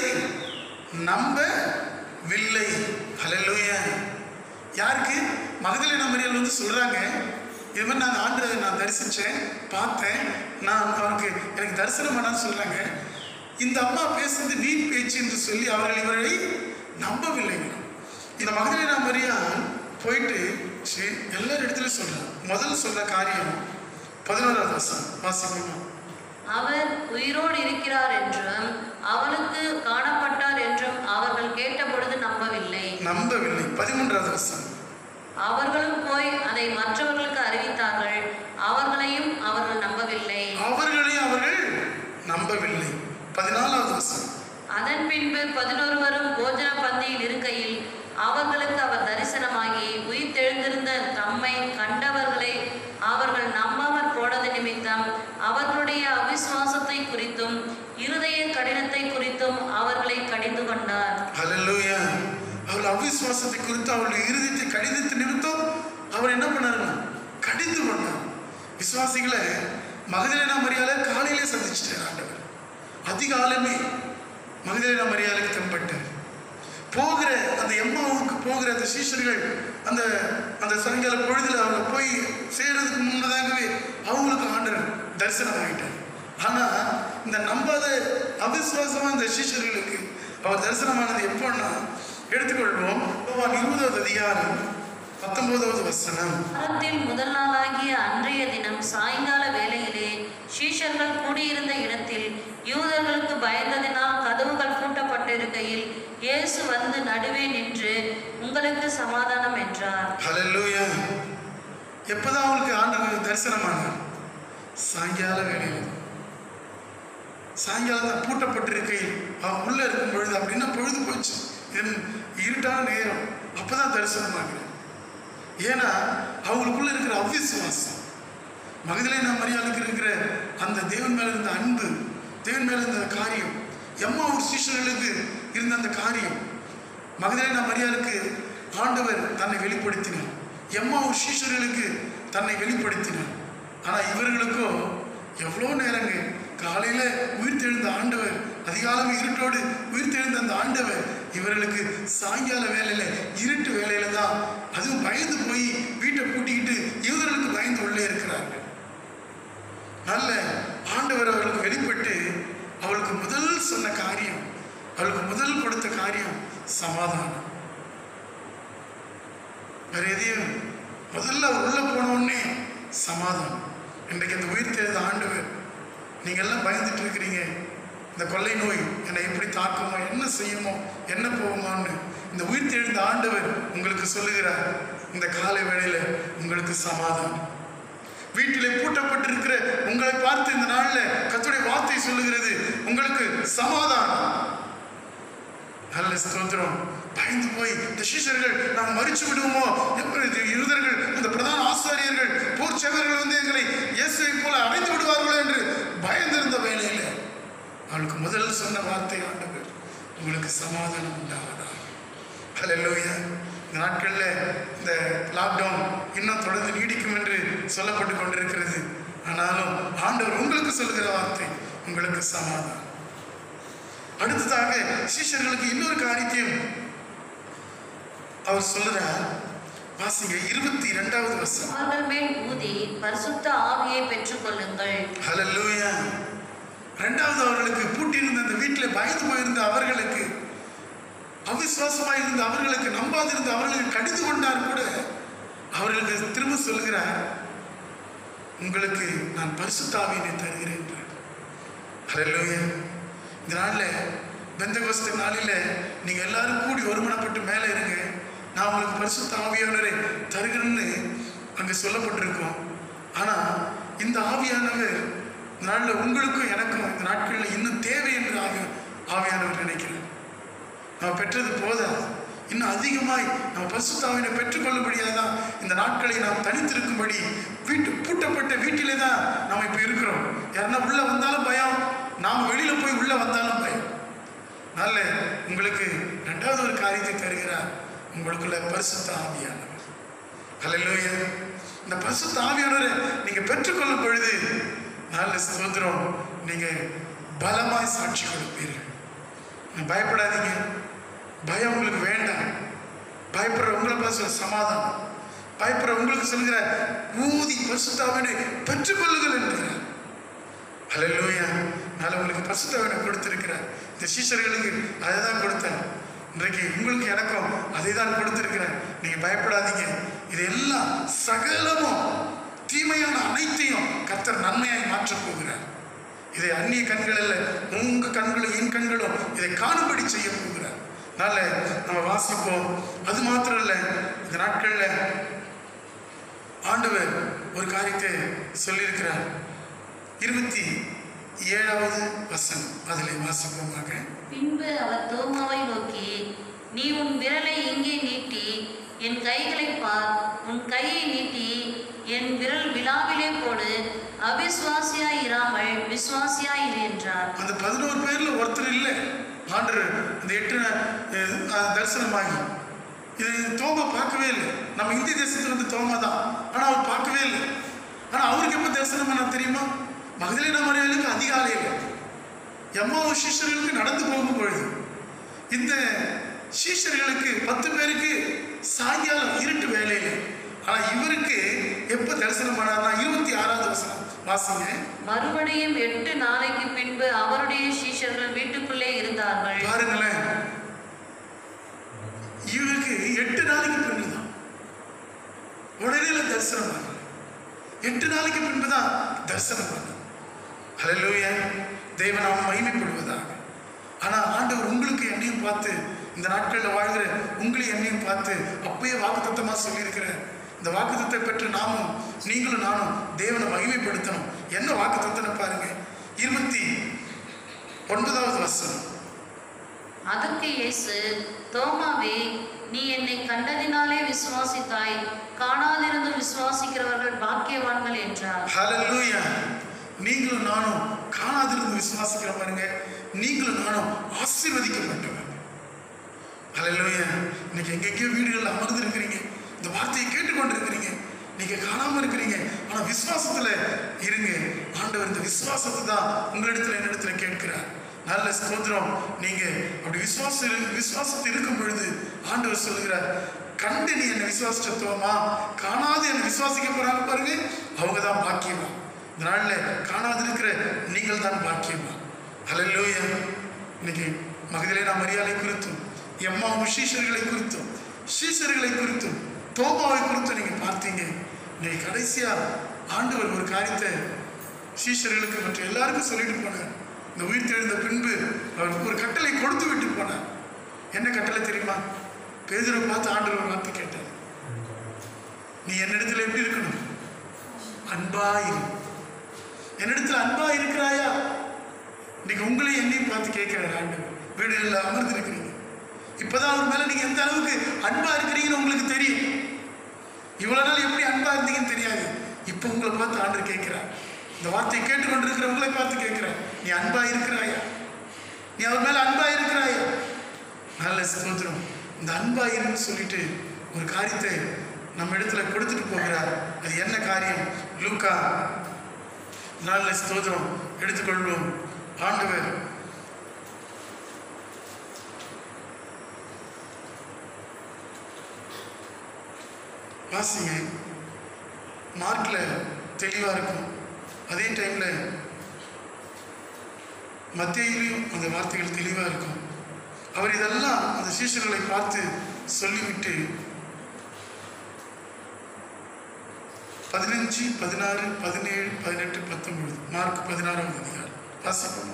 நம்பவில்லை ஹalleluya யாருக்கு மகதலின மரியாள் வந்து சொல்றாங்க இது மாதிரி நான் ஆண்டரை நான் தரிசிச்சேன் பார்த்தேன் நான் அவருக்கு எனக்கு தரிசனம் பண்ணான்னு சொல்றாங்க இந்த அம்மா பேசுறது வீண் பேச்சு என்று சொல்லி அவர்கள் இவர்களை நம்பவில்லை இந்த மகதலின மரியாள் போயிட்டு சரி எல்லார் இடத்துலையும் சொல்றாங்க முதல் சொல்ற காரியம் பதினோராவது வசனம் வாசிக்கணும் அவர் உயிரோடு இருக்கிறார் என்றும் அவளுக்கு காணப்பட்டார் என்றும் அவர்கள் கேட்டபொழுது நம்பவில்லை நம்பவில்லை பதிமூன்றாவது வசனம் அவர்களும் போய் அதை மற்றவர்களுக்கு அறிவித்தார்கள் அவர்களையும் அவர்கள் நம்பவில்லை அவர்களையும் அவர்கள் நம்பவில்லை பதினாலாவது வசனம் அதன் பின்பு பதினொருவரும் போஜன பந்தியில் இருக்கையில் அவர்களுக்கு அவர் தரிசனமாகி உயிர்த்தெழுந்திருந்த தம்மை கண்டவர்களை அவர்கள் நம்பாமற் போனது நிமித்தம் அவர்களுடைய அவிசுவாசத்தை குறித்தும் இருதய கடினத்தை குறித்தும் அவர்களை கடிந்து கொண்டார் ஹalleluya அவள் அவிசுவாசத்தை குறித்து அவளுடைய இருதயத்தை கடிதத்து நிமித்தம் அவர் என்ன பண்ணாருன்னா கடிந்து கொண்டார் விசுவாசிகளை மகதலேனா மரியாதை காலையிலே சந்திச்சிட்டார் ஆண்டவர் அதிகாலமே மகதலேனா மரியாதைக்கு தென்பட்டார் போகிற அந்த எம்மாவுக்கு போகிற அந்த சீஷர்கள் அந்த அந்த சாயங்கால பொழுதுல அவங்க போய் சேர்றதுக்கு முன்னதாகவே அவங்களுக்கு ஆண்டவர் தரிசனம் ஆகிட்டார் ஆனா இந்த நம்பாத அவிசுவாசமா அந்த சீஷர்களுக்கு அவர் தரிசனமானது எப்போன்னா எடுத்துக்கொள்வோம் யோவான் இருபதாவது அதிகாரம் பத்தொன்பதாவது வசனம் வாரத்தில் முதல் நாளாகிய அன்றைய தினம் சாயங்கால வேளையிலே சீஷர்கள் கூடியிருந்த இடத்தில் யூதர்களுக்கு பயந்ததினால் கதவுகள் பூட்டப்பட்டிருக்கையில் இயேசு வந்து நடுவே நின்று உங்களுக்கு சமாதானம் என்றார் ஹalleluya எப்பதான் அவங்களுக்கு ஆண்டவர் தரிசனமானார் சாயங்கால வேளையில் சாயங்காலம் தான் பூட்டப்பட்டிருக்கையில் அவன் உள்ள இருக்கும் பொழுது அப்படின்னா பொழுது போச்சு இது இருட்டான நேரம் அப்பதான் தரிசனமாகிறார் ஏன்னா அவங்களுக்குள்ள இருக்கிற அவ்விசுவாசம் மகதிலேனா மரியாதைக்கு இருக்கிற அந்த தேவன் மேல இருந்த அன்பு தேவன் மேல இருந்த காரியம் எம்மா ஒரு சீஷர்களுக்கு இருந்த அந்த காரியம் மகதிலேனா மரியாதைக்கு ஆண்டவர் தன்னை வெளிப்படுத்தினார் எம்மா ஒரு சீஷர்களுக்கு தன்னை வெளிப்படுத்தினார் ஆனா இவர்களுக்கோ எவ்வளோ நேரங்க காலையில உயிர்த்தெழுந்த ஆண்டவர் அதிகாலம் இருட்டோடு உயிர்த்தெழுந்த அந்த ஆண்டவர் இவர்களுக்கு சாயங்கால வேலையில இருட்டு வேலையில தான் அதுவும் பயந்து போய் வீட்டை பூட்டிக்கிட்டு யூதர்களுக்கு பயந்து உள்ளே இருக்கிறார்கள் நல்ல ஆண்டவர் அவர்களுக்கு வெளிப்பட்டு அவளுக்கு முதல் சொன்ன காரியம் அவளுக்கு முதல் கொடுத்த காரியம் சமாதானம் வேற எதையும் முதல்ல அவர் உள்ள போன உடனே சமாதானம் இன்றைக்கு அந்த உயிர் தெரிந்த ஆண்டவர் நீங்க எல்லாம் பயந்துட்டு இருக்கிறீங்க இந்த கொள்ளை நோய் என்னை எப்படி தாக்குமோ என்ன செய்யுமோ என்ன போகுமான்னு இந்த உயிர் தெழுந்த ஆண்டவர் உங்களுக்கு சொல்லுகிறார் இந்த காலை வேளையில உங்களுக்கு சமாதானம் வீட்டிலே பூட்டப்பட்டிருக்கிற உங்களை பார்த்து இந்த நாள்ல கர்த்தருடைய வார்த்தை சொல்லுகிறது உங்களுக்கு சமாதானம் நல்ல ஸ்தோத்திரம் பயந்து போய் இந்த சீஷர்கள் நாம் மறிச்சு விடுவோமோ எப்படி இது யூதர்கள் இந்த பிரதான ஆசாரியர்கள் போர் சேவர்கள் வந்து எங்களை இயேசுவை போல அடைந்து விடுவார்களோ என்று பயந்திருந்த வேளையில அவளுக்கு முதல் சொன்ன வார்த்தை ஆண்டவர் உங்களுக்கு சமாதானம் உண்டாவதா ஹalleluya இந்த நாட்கள்ல இந்த லாக்டவுன் இன்னும் தொடர்ந்து நீடிக்கும் என்று சொல்லப்பட்டு கொண்டிருக்கிறது ஆனாலும் ஆண்டவர் உங்களுக்கு சொல்லுகிற வார்த்தை உங்களுக்கு சமாதானம் அடுத்ததாக சீஷர்களுக்கு இன்னொரு காரியத்தையும் அவர் சொல்லுறார் வாசிங்க இருபத்தி இரண்டாவது வசனம் அவர்கள் மேல் ஊதி பரிசுத்த ஆவியை பெற்றுக்கொள்ளுங்கள் ஹalleluya ரெண்டாவது அவர்களுக்கு பூட்டியிருந்த அந்த வீட்டில் பயந்து போயிருந்த அவர்களுக்கு அவிசுவாசமாக இருந்த அவர்களுக்கு நம்பாதிருந்த அவர்களுக்கு கடிந்து கொண்டார் கூட அவர்களுக்கு திரும்ப சொல்கிறார் உங்களுக்கு நான் பரிசுத்தாவினை தருகிறேன் என்றார். ஹalleluya இந்த நாளில் பெந்தகோஸ்து நாளில் நீங்கள் எல்லாரும் கூடி ஒருமனப்பட்டு மேலே இருங்க நான் உங்களுக்கு பரிசுத்த ஆவியானவரை தருகிறேன்னு அங்கே சொல்லப்பட்டிருக்கோம் ஆனால் இந்த ஆவியானவர் இந்த நாளில் உங்களுக்கும் எனக்கும் இந்த நாட்களில் இன்னும் தேவை என்று ஆவி ஆவியானவர் நினைக்கிறேன் நம்ம பெற்றது போதாது இன்னும் அதிகமாய் நம்ம பரிசுத்தாவினை பெற்றுக்கொள்ளும்படியாக தான் இந்த நாட்களை நாம் தனித்திருக்கும்படி வீட்டு பூட்டப்பட்ட வீட்டிலே தான் நாம் இப்போ இருக்கிறோம் யாருன்னா உள்ளே வந்தாலும் பயம் நாம் வெளியில் போய் உள்ளே வந்தாலும் பயம் நல்ல உங்களுக்கு ரெண்டாவது ஒரு காரியத்தை தருகிறார் உங்களுக்குள்ள பரிசுத்த ஆவியானவர் ஹalleluya இந்த பரிசுத்த ஆவியானவரை நீங்க பெற்றுக்கொள்ளும் பொழுது நல்ல சுதந்திரம் நீங்க பலமாய் சாட்சி கொடுப்பீர்கள் நீங்க பயப்படாதீங்க பயம் உங்களுக்கு வேண்டாம் பயப்படுற உங்களை பார்த்து சமாதானம் பயப்படுற உங்களுக்கு சொல்கிற ஊதி பரிசுத்தாவினை பெற்றுக்கொள்ளுங்கள் என்கிறார் ஹalleluya நான் உங்களுக்கு பரிசுத்தாவினை கொடுத்திருக்கிறேன் இந்த சீஷர்களுக்கு அதை தான் கொடுத்தேன் இன்றைக்கு உங்களுக்கு எனக்கும் அதை தான் கொடுத்திருக்கிறேன் நீங்க பயப்படாதீங்க இது எல்லாம் சகலமும் தீமையான அனைத்தையும் கர்த்தர் நன்மையாய் மாற்றப் போகிறார் இதை அந்நிய கண்கள் அல்ல உங்க கண்களும் என் கண்களும் இதை காணும்படி செய்ய போகிறார் நல்ல நம்ம வாசிப்போம் அது மாத்திரம் இல்லை இந்த நாட்கள்ல ஆண்டவர் ஒரு காரியத்தை சொல்லியிருக்கிறார் இருபத்தி ஏழாவது வசனம் அதில் வாசிப்போமாக பின்பு அவர் தோமாவை நோக்கி நீ உன் விரலை இங்கே நீட்டி என் கைகளை பார் உன் கையை நீட்டி என் விரல் விழாவிலே போடு அவிசுவாசியாய் இராமல் விசுவாசியாய் இரு என்றார் அந்த பதினோரு பேர்ல ஒருத்தர் இல்லை ஆண்டு அந்த எட்டு அஹ், அஹ், தரிசனமாகி இது தோமா பார்க்கவே இல்லை நம்ம இந்திய தேசத்துல வந்து தோமா தான் ஆனா அவர் பார்க்கவே இல்லை ஆனா அவருக்கு எப்ப தரிசனம் பண்ண தெரியுமா மகளிர் மரியாதைக்கு அதிகாலையில் எம்மா சிஷ்யர்களுக்கு நடந்து போகும் பொழுது இந்த சீஷர்களுக்கு பத்து பேருக்கு சாயங்காலம் இருட்டு வேலையில ஆனா இவருக்கு எப்ப தரிசனம் பண்ணார்னா இருபத்தி ஆறாவது வசனம் வாசிங்க மறுபடியும் எட்டு நாளைக்கு பின்பு அவருடைய சீஷர்கள் வீட்டுக்குள்ளே இருந்தார்கள் பாருங்களேன் இவருக்கு எட்டு நாளைக்கு பின்புதான் உடனே தரிசனம் பண்ணல எட்டு நாளைக்கு பின்புதான் தரிசனம் பண்ண ஹalleluya தேவன் அவன் மகிமைப்படுவதாக ஆனா ஆண்டவர் உங்களுக்கு என்னையும் பார்த்து இந்த நாட்களில் வாழ்கிற உங்களையும் என்னையும் பார்த்து அப்பயே வாக்குத்தத்தமா சொல்லியிருக்கிறேன் இந்த வாக்குத்தத்தை பெற்று நாமும் நீங்களும் நானும் தேவனை மகிமைப்படுத்தணும் என்ன வாக்குத்தத்தனை பாருங்க இருபத்தி ஒன்பதாவது வசனம் அதற்கு இயேசு தோமாவே நீ என்னை கண்டதினாலே விசுவாசித்தாய் காணாதிருந்து விசுவாசிக்கிறவர்கள் பாக்கியவான்கள் என்றார் ஹalleluya நீங்களும் நானும் காணாதிருந்து விசுவாசிக்கிற பாருங்க நீங்களும் நானும் ஆசீர்வதிக்கப்பட்டவங்க ஹalleluya இன்னைக்கு எங்கெங்கேயோ வீடுகளில் அமர்ந்து இருக்கிறீங்க இந்த வார்த்தையை கேட்டுக்கொண்டு இருக்கிறீங்க நீங்க காணாம இருக்கிறீங்க ஆனா விசுவாசத்துல இருங்க ஆண்டவர் இந்த விசுவாசத்தை தான் உங்களிடத்துல என்னிடத்துல கேட்கிறார் நல்ல ஸ்தோத்திரம் நீங்க அப்படி விசுவாசம் இரு- விசுவாசத்தில் இருக்கும் பொழுது ஆண்டவர் சொல்லுகிறார் கண்டு நீ என்னை விசுவாசிச்சத்துவமா காணாது என்னை விசுவாசிக்க போறாங்க பாருங்க அவங்க தான் பாக்கியமா இந்த நாள்ல காணாது இருக்கிற நீங்கள் தான் பாக்கியமா ஹalleluya இன்னைக்கு மகதலேனா மரியாதை குறித்தும் எம்மா சீஷர்களை குறித்தும் சீஷர்களை குறித்தும் தோபாவை குறித்தும் நீங்க பார்த்தீங்க இன்னைக்கு கடைசியா ஆண்டவர் ஒரு காரியத்தை சீஷர்களுக்கு மற்ற எல்லாருக்கும் சொல்லிட்டு போனார் இந்த உயிர் தெழுந்த பின்பு அவர் ஒரு கட்டளை கொடுத்து விட்டு போனார் என்ன கட்டளை தெரியுமா பேதுரை பார்த்து ஆண்டவர் ஒரு வார்த்தை கேட்டார் நீ என்னிடத்துல எப்படி இருக்கணும் அன்பா இரு என்னிடத்துல அன்பா இருக்கிறாயா இன்னைக்கு உங்களையும் என்னையும் பார்த்து கேட்கிறார் ஆண்டவர் வீடுகளில் அமர்ந்து இருக்கிறீங்க இப்பதான் அவர் மேல நீங்க எந்த அளவுக்கு அன்பா இருக்கிறீங்கன்னு உங்களுக்கு தெரியும் இவ்வளவு நாள் எப்படி அன்பா இருந்தீங்கன்னு தெரியாது இப்போ உங்களை பார்த்து ஆண்டவர் கேட்கிறார் இந்த வார்த்தையை கேட்டுக்கொண்டிருக்கிற உங்களை பார்த்து கேட்கிறார் நீ அன்பா இருக்கிறாயா நீ அவர் மேல அன்பா இருக்கிறாயா நல்ல ஸ்தோத்திரம் இந்த அன்பா இருன்னு சொல்லிட்டு ஒரு காரியத்தை நம்ம இடத்துல கொடுத்துட்டு போகிறார் அது என்ன காரியம் லூக்கா நல்ல ஸ்தோத்திரம் எடுத்துக்கொள்வோம் ஆண்டவர் வாசிங்க மார்க்கில் தெளிவாக இருக்கும் அதே டைமில் மத்தியிலையும் அந்த வார்த்தைகள் தெளிவாக இருக்கும் அவர் இதெல்லாம் அந்த சீஷர்களை பார்த்து சொல்லிவிட்டு பதினஞ்சு பதினாறு பதினேழு பதினெட்டு பத்தொன்பது மார்க் பதினாறாவது அதிகாரம் வாசிப்போம்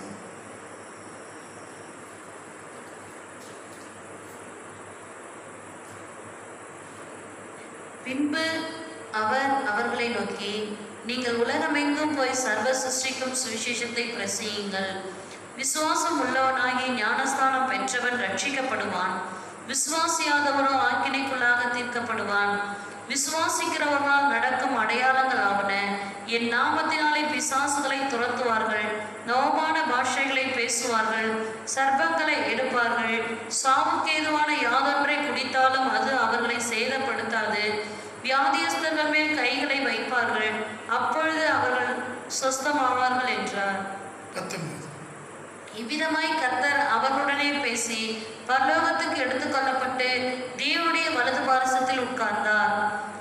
பின்பு அவர் அவர்களை நோக்கி நீங்கள் உலகமெங்கும் போய் சர்வ சிருஷ்டிக்கும் சுவிசேஷத்தை பிரசியுங்கள் விசுவாசம் உள்ளவனாகி ஞானஸ்தானம் பெற்றவன் ரட்சிக்கப்படுவான் விசுவாசியாதவனோ ஆக்கினைக்குள்ளாக தீர்க்கப்படுவான் விசுவாசிக்கிறவர்களால் நடக்கும் அடையாளங்கள் ஆவன என் நாமத்தினாலே பிசாசுகளை துரத்துவார்கள் நவமான பாஷைகளை பேசுவார்கள் சர்ப்பங்களை எடுப்பார்கள் சாவுக்கேதுவான யாதொன்றை குடித்தாலும் அது அவர்களை சேதப்படுத்தாது வியாதியஸ்தர்கள் மேல் கைகளை வைப்பார்கள் அப்பொழுது அவர்கள் சொஸ்தமாவார்கள் என்றார் பத்தொன்பது இவ்விதமாய் கர்த்தர் அவர்களுடனே பேசி பரலோகத்துக்கு எடுத்துக்கொள்ளப்பட்டு தேவனுடைய வலது பாரசத்தில் உட்கார்ந்தார்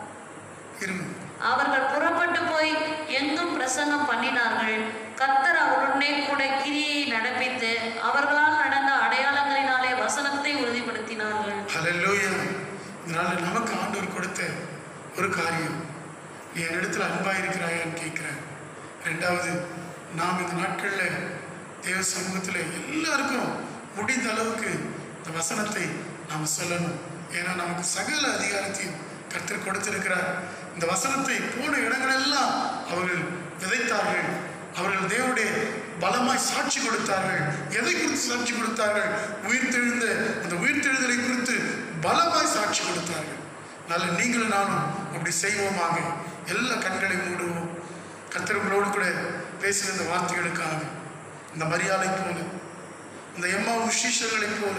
இருங்க அவர்கள் புறப்பட்டு போய் எங்கும் பிரசங்கம் பண்ணினார்கள் கர்த்தர் அவருடனே கூட கிரியை நடப்பித்து அவர்களால் நடந்த அடையாளங்களினாலே வசனத்தை உறுதிப்படுத்தினார்கள் ஹalleluya இதனால நமக்கு ஆண்டவர் கொடுத்த ஒரு காரியம் நீ என்னிடத்தில் அன்பாக இருக்கிறாயான்னு கேட்குறேன் ரெண்டாவது நாம் இந்த நாட்களில் தேவ சமூகத்தில் எல்லாருக்கும் முடிந்த அளவுக்கு இந்த வசனத்தை நாம் சொல்லணும் ஏன்னா நமக்கு சகல அதிகாரத்தையும் கர்த்தர் கொடுத்திருக்கிறார் இந்த வசனத்தை போன இடங்களெல்லாம் அவர்கள் விதைத்தார்கள் அவர்கள் தேவனுடைய பலமாய் சாட்சி கொடுத்தார்கள் எதை குறித்து சாட்சி கொடுத்தார்கள் உயிர்த்தெழுந்த அந்த உயிர்த்தெழுதலை குறித்து பலமாய் சாட்சி கொடுத்தார்கள் நல்ல நீங்களும் நானும் அப்படி செய்வோமாக எல்லா கண்களை மூடுவோம் கர்த்தர்களோடு கூட பேசின இந்த வார்த்தைகளுக்காக இந்த மரியாதை போல இந்த எம்மா சீஷர்களைப் போல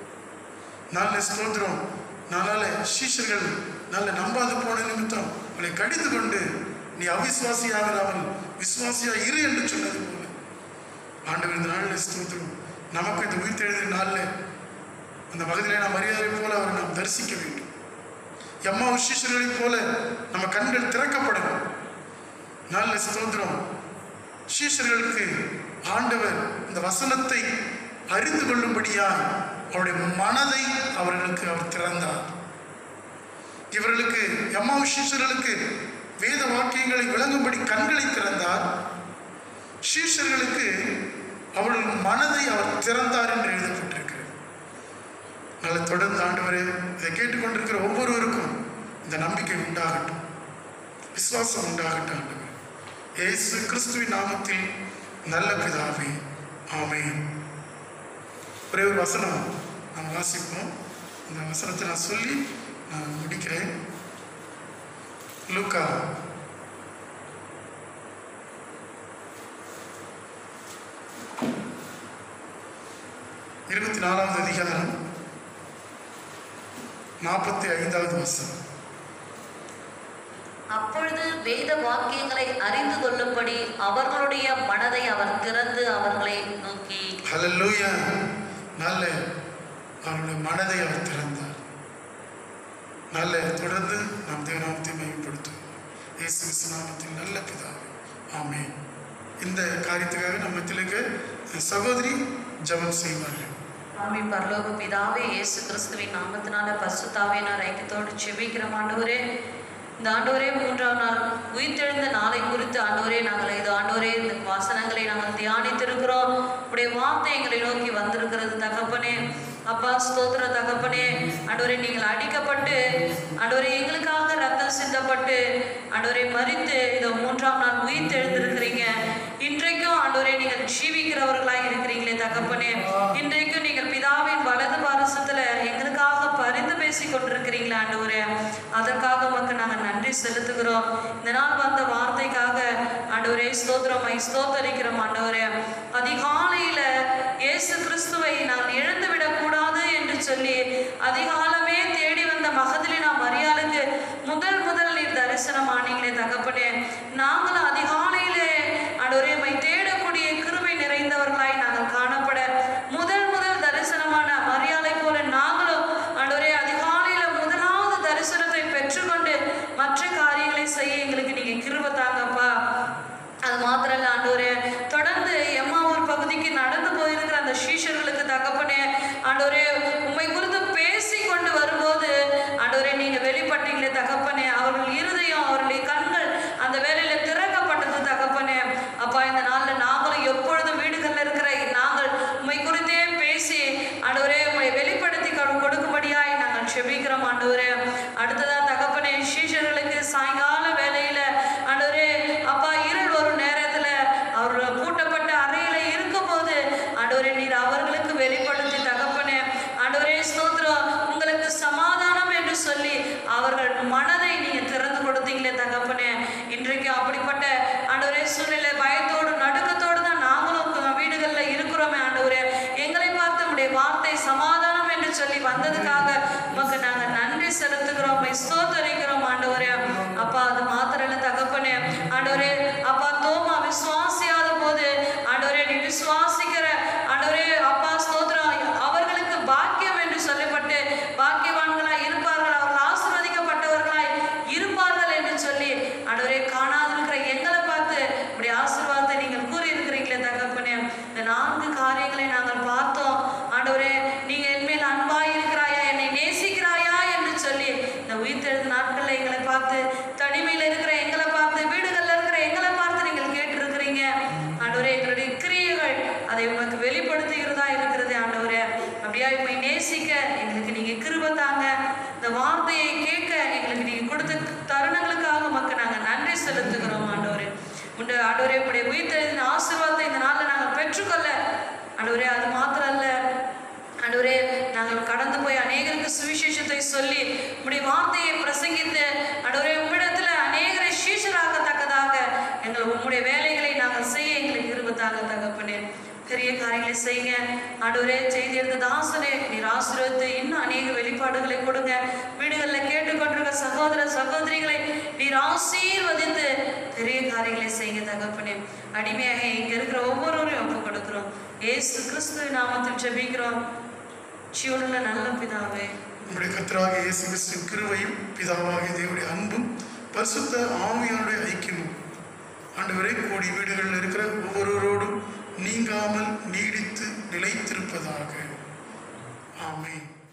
நல்ல ஸ்தோத்திரம் நல்ல சீஷர்கள் நல்ல நம்பாது போன நிமித்தம் உன்னை கடிந்து கொண்டு நீ அவிசுவாசியாகிறாமல் விசுவாசியா இரு என்று சொன்னது போல ஆண்டவர் இந்த நாளில் ஸ்தோத்திரம் நமக்கு இந்த உயிர்த்தெழுதிய நாளில் அந்த பகுதியிலே நாம் மரியாதை போல அவரை நாம் தரிசிக்க வேண்டும் எம்மா சீஷர்களைப் போல நம்ம கண்கள் திறக்கப்படணும் நல்ல ஸ்தோத்திரம் சீஷர்களுக்கு ஆண்டவர் இந்த வசனத்தை அறிந்து கொள்ளும்படியாய் அவருடைய மனதை அவர்களுக்கு அவர் திறந்தார் இவர்களுக்கு எம்மா சீஷர்களுக்கு வேத வாக்கியங்களை விளங்கும்படி கண்களை திறந்தார் சீஷர்களுக்கு அவர்கள் மனதை அவர் திறந்தார் என்று எழுதப்பட்டிருக்கிறது நல்ல தொடர்ந்து ஆண்டவரே இதை கேட்டுக்கொண்டிருக்கிற ஒவ்வொருவருக்கும் இந்த நம்பிக்கை உண்டாகட்டும் விசுவாசம் உண்டாகட்டும் ஆண்டவர் இயேசு கிறிஸ்துவின் நாமத்தில் நல்ல பிதாவே ஆமென் ஒரே ஒரு வசனம் நாம் வாசிப்போம் அந்த வசனத்தை நான் சொல்லி நான் முடிக்கிறேன் லூக்கா இருபத்தி நாலாவது அதிகாரம் நாற்பத்தி ஐந்தாவது வசனம் அப்பொழுது வேத வாக்கியங்களை அறிந்து கொள்ளும்படி அவர்களுடைய மனதை அவர் திறந்து அவர்களை நோக்கி ஹalleluya நல்ல அவருடைய மனதை அவர் திறந்தார் நல்ல தொடர்ந்து நாம் தேவநாமத்தை மையப்படுத்துவோம் இயேசு கிறிஸ்து நாமத்தில் நல்ல பிதாவே ஆமென் இந்த காரியத்துக்காக நம்ம மத்தியிலுக்கு சகோதரி ஜெபம் செய்வார்கள் ஆமி பரலோக பிதாவே இயேசு கிறிஸ்துவின் நாமத்தினால பசுத்தாவே நான் ஐக்கியத்தோடு செபிக்கிற ஆண்டவரே இந்த ஆண்டவரே மூன்றாம் நாள் உயிர்த்தெழுந்த நாளை குறித்து ஆண்டவரே நாங்கள் இது ஆண்டவரே இந்த வாசனங்களை நாங்கள் தியானித்திருக்கிறோம் உடைய வார்த்தை எங்களை நோக்கி வந்திருக்கிறது தகப்பனே அப்பா ஸ்தோத்திர தகப்பனே ஆண்டவரே நீங்கள் அடிக்கப்பட்டு ஆண்டவரே எங்களுக்காக ரத்தம் சிந்தப்பட்டு ஆண்டவரே மறித்து இதோ மூன்றாம் நாள் உயிர் தெழுந்திருக்கிறீங்க இன்றைக்கும் ஆண்டவரே நீங்கள் ஜீவிக்கிறவர்களாய் இருக்கிறீங்களே தகப்பனே இன்றைக்கும் நீங்கள் பிதாவின் வலது பாரசத்துல எங்களுக்காக பரிந்து பேசி கொண்டிருக்கிறீங்களா ஆண்டவரே அதற்காக உமக்கு நாங்கள் நன்றி செலுத்துகிறோம் இந்த நாள் வந்த வார்த்தைக்காக ஆண்டவரே ஸ்தோத்திரமாய் ஸ்தோத்தரிக்கிறோம் ஆண்டவரே அதிகாலையில இயேசு கிறிஸ்துவை நான் இழந்து விடக்கூடாது என்று சொல்லி அதிகாலமே தேடி வந்த மகதிலினா மரியாளுக்கு முதல் முதல் நீர் தரிசனம் ஆனீங்களே தகப்பனே நாங்களும் அதிகாலையிலே ஆண்டவரே மை தேடக்கூடிய கிருபை நிறைந்தவர்களாய் நாங்கள் காணப்பட முதல் முதல் தரிசனமான மரியாதை போல நாங்களும் ஆண்டவரே அதிகாலையில முதலாவது தரிசனத்தை பெற்றுக்கொண்டு செபிக்கிறோம் ஆண்டவரே அடுத்ததா தகப்பனே சீஷர்களுக்கு சாயங்கால வேலையில ஆண்டவரே அப்பா இருள் வரும் நேரத்துல அவர்கள் பூட்டப்பட்ட அறையில இருக்கும்போது ஆண்டவரே நீர் அவர்களுக்கு வெளிப்படுத்தி தகப்பனே ஆண்டவரே ஸ்தோத்திரம் உங்களுக்கு சமாதானம் என்று சொல்லி அவர்கள் மனதை நீங்க திறந்து கொடுத்தீங்களே தகப்பனே இன்றைக்கு அப்படிப்பட்ட ஆண்டவரே சூழ்நிலை பயத்தோடு நடுக்கத்தோடு தான் நாங்களும் உங்க வீடுகள்ல இருக்கிறோமே ஆண்டவரே எங்களை பார்த்து உடைய வார்த்தை சமாதானம் என்று சொல்லி வந்ததுக்காக உமக்கு நாங்க நன்றி செலுத்துகிறோம் உம்மை ஸ்தோத்தரிக்கிறோம் ஆண்டவரே அப்பா அது மாத்திரம் இல்ல தகப்பனே ஆண்டவரே அப்பா தோமா விசுவாசியாத போது ஆண்டவரே நீ விசுவாசிக்கிற ஆண்டவரே அப்பா ஸ்தோத்திரம் அவர்களுக்கு பாக்கியம் என்று சொல்லப்பட்டு பாக்கியவான்களாய் இருப்பார்கள் அவர்கள் ஆசீர்வதிக்கப்பட்டவர்களாய் இருப்பார்கள் என்று சொல்லி ஆண்டவரே காணாதிருக்கிற எங்களை பார்த்து இப்படி ஆசீர்வாதத்தை நீங்கள் கூறியிருக்கிறீங்களே தகப்பனே இந்த நான்கு காரியங்களை நாங்கள் பார்த்தோம் ஆண்டவரே நீங்க என்மேல் அன்பாய் இருக்கிறாயா என்னை நேசிக்கிறாயா என்று சொல்லி இந்த உயிர்த்தெழுந்த நாட்கள்ல எங்களை பார்த்து தனிமையில இருக்கிற எங்களை பார்த்து வீடுகள்ல இருக்கிற எங்களை பார்த்து நீங்கள் கேட்டிருக்கிறீங்க ஆண்டவரே எங்களுடைய கிரியைகள் அதை உமக்கு வெளிப்படுத்துகிறதா இருக்கிறது ஆண்டவரே அப்படியா உண்மை நேசிக்க எங்களுக்கு நீங்க கிருபை தாங்க இந்த வார்த்தையை கேட்க எங்களுக்கு நீங்க கொடுத்த தருணங்களுக்காக உமக்கு நாங்க நன்றி செலுத்துகிறோம் ஆண்டவரே உண்டு ஆண்டவரே உடைய உயிர்த்தெழுதின ஆசீர்வாதத்தை இந்த நாளில் நாங்கள் பெற்றுக்கொள்ள ஆண்டவரே அது மாத்திரம் அல்ல ஆண்டவரே நாங்கள் கடந்து போய் அநேகருக்கு சுவிசேஷத்தை சொல்லி உம்முடைய வார்த்தையை பிரசங்கித்து ஆண்டவரே உம்மிடத்துல அநேகரை சீஷராகத்தக்கதாக எங்கள் உம்முடைய வேலைகளை நாங்கள் செய்ய எங்களுக்கு இருபதாக தகப்பனே பெரிய காரியங்களை செய்யுங்க ஆண்டவரே செய்தி எடுத்த தாசனே நீர் ஆசீர்வதித்து இன்னும் அநேக வெளிப்பாடுகளை கொடுங்க வீடுகளில் கேட்டுக்கொண்டிருக்க சகோதர சகோதரிகளை நீர் ஆசீர்வதித்து பெரிய காரியங்களை செய்யுங்க தகப்பனே அடிமையாக இங்க இருக்கிற ஒவ்வொருவரையும் ஒப்பு கொடுக்கிறோம் ஏசு கிறிஸ்து நாமத்தில் ஜெபிக்கிறோம் சிவனுள்ள நல்ல பிதாவே நம்முடைய கர்த்தராகிய இயேசு கிறிஸ்துவின் கிருபையும் பிதாவாகிய தேவனுடைய அன்பும் பரிசுத்த ஆவியானுடைய ஐக்கியமும் ஆண்டவரே கோடி வீடுகளில் இருக்கிற ஒவ்வொருவரோடும் நீங்காமல் நீடித்து நிலைத்திருப்பதாக ஆமென்